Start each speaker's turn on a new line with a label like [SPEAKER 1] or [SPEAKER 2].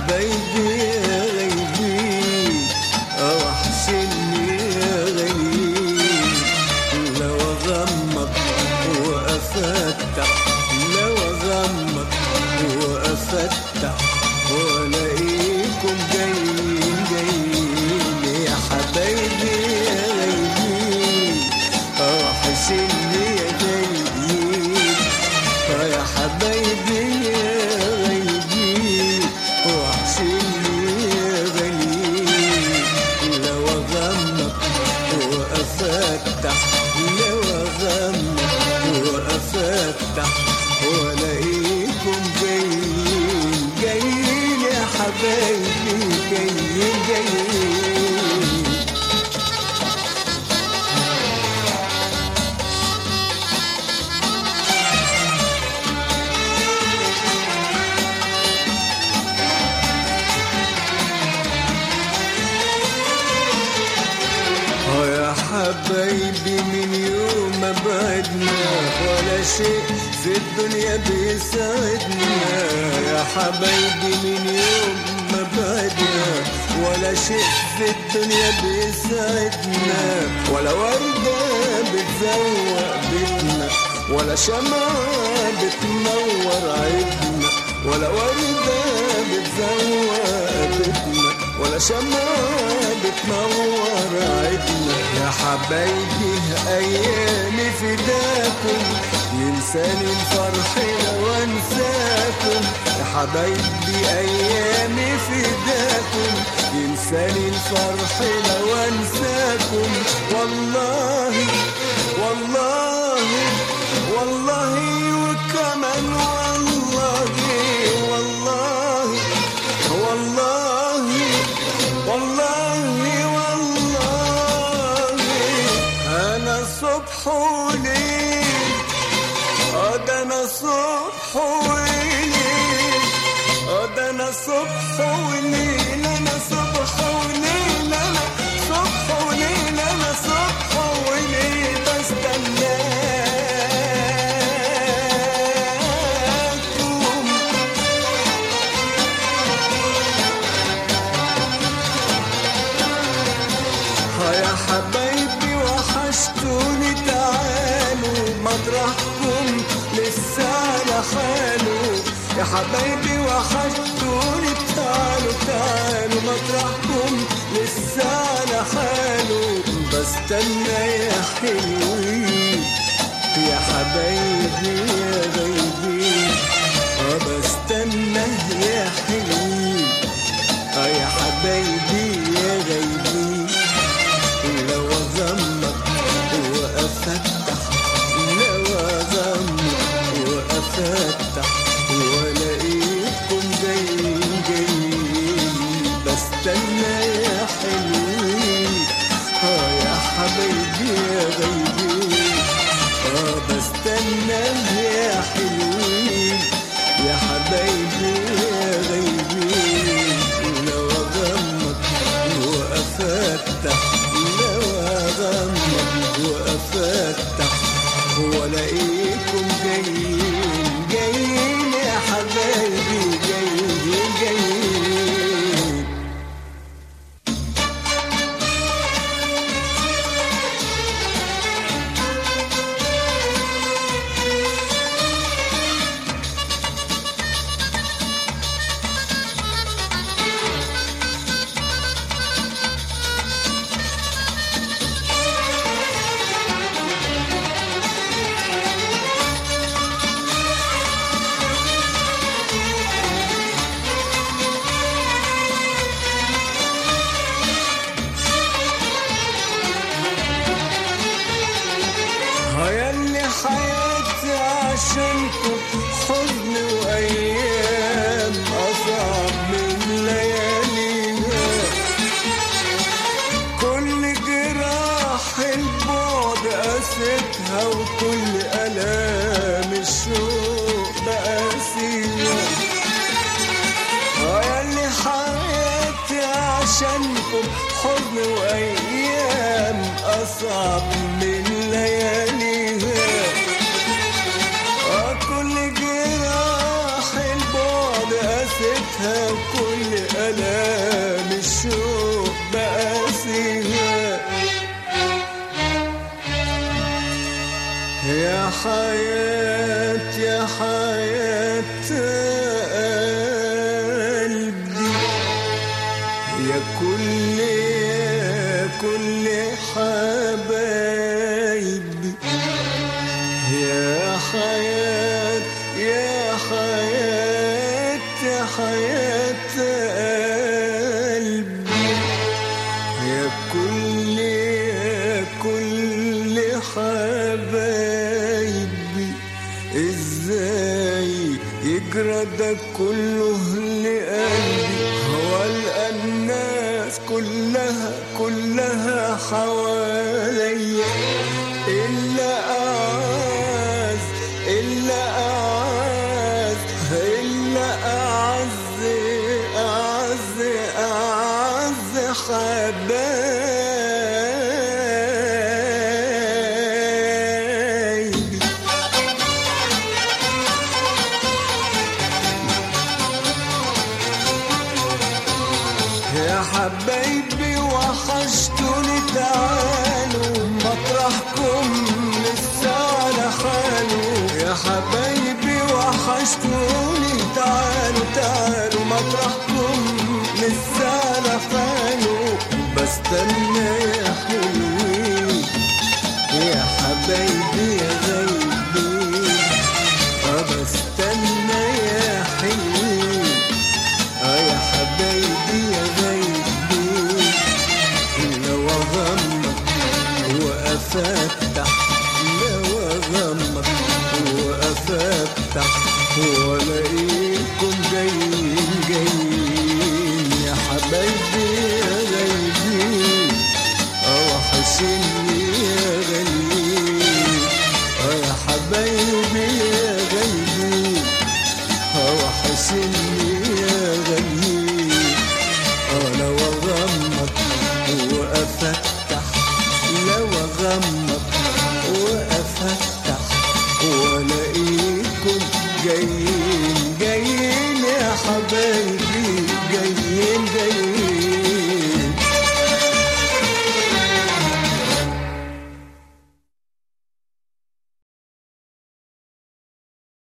[SPEAKER 1] حبايبي يا غايبين وحشني يا غايبين لو اغمض وافتح لو اغمض وافتح والاقيكم جايين جايين يا حبايبي يا غايبين وحشني يا غايبين يا حبايبي يا غايبين وحشني يا غاليين لو اغمض وافتح لو اغمض وافتح والاقيكم جايين جايين يا حبايبي جايين جايين اه يا حبايبي من يوم ما بعدنا ولا شيء في الدنيا بيساعدنا يا حبايبي من يوم ما بعدنا ولا شيء في الدنيا بيساعدنا ولا وردة بتزوق بيتنا ولا شمعة بتنور عيدنا ولا وردة بتزوق بيتنا ولا شمعة بتنور عيدنا يا حبايبي أيامي فداكم ينساني الفرح لو أنساكم يا حبايبي أيامي فداكم ينساني الفرح لو أنساكم والله والله والله وكمان والله والله والله والله والله انا صبح وليل اه ده انا صبح وليل اه ده انا صبح وليل انا صبح وليل انا صبح وليل انا صبح وليل بستناكم ها يا حبايبي وحشتوني تعالوا مطرحكم لسه على حاله يا حبايبي وحشتوني تعالوا تعالوا مطرحكم لسه على حاله بستنى يا حلوين يا حبايبي يا غايبين اه بستنى يا حلوين اه يا حبايبي يا غايبين لو اغمض وافتح لو اغمض وافتح والاقيكم جايين جايين بستنى يا حلوين اه يا حبايبي يا غايبين اه بستنى يا حلوين يا حبايبي يا غايبين لو اغمض وافتح لو اغمض وافتح والاقيكم جايين جايين يا حبايبي جايين جايين هياللي حياتي عشانكم حزن وايام اصعب من لياليها كل جراح البعد قاستها وكل الام الشوق بقاسيها هياللي حياتي عشانكم حزن وايام اصعب من لياليها آه كل جراح البعد قاستها وكل حياة يا حياة قلبي يا كل يا كل حبايبي يا حياة يا حياة يا حياة قلبي يا كل يا كل حبايبي ازاي يجرى ده كله لقلبي هو القى الناس كلها كلها حواليا إلا أعز إلا أعز إلا أعز أعز أعز حبايبي يا حبايبي وحشتوني تعالوا مطرحكم لسه على حاله يا حبايبي وحشتوني تعالوا تعالوا مطرحكم لسه على حاله بستنى يا حلوين يا حبايبي يا غايبين اه بستنى يا حلوين اه يا حبايبي يا غايبين لو اغمض وافتح لو اغمض وافتح والاقيكم جايين جايين يا حبايبي يا غايبين اه وحشني يا غاليين اه يا حبايبي يا غايبين اه وحشني يا غاليين اه لو اغمض وافتح لو اغمض وافتح والاقيكم جايين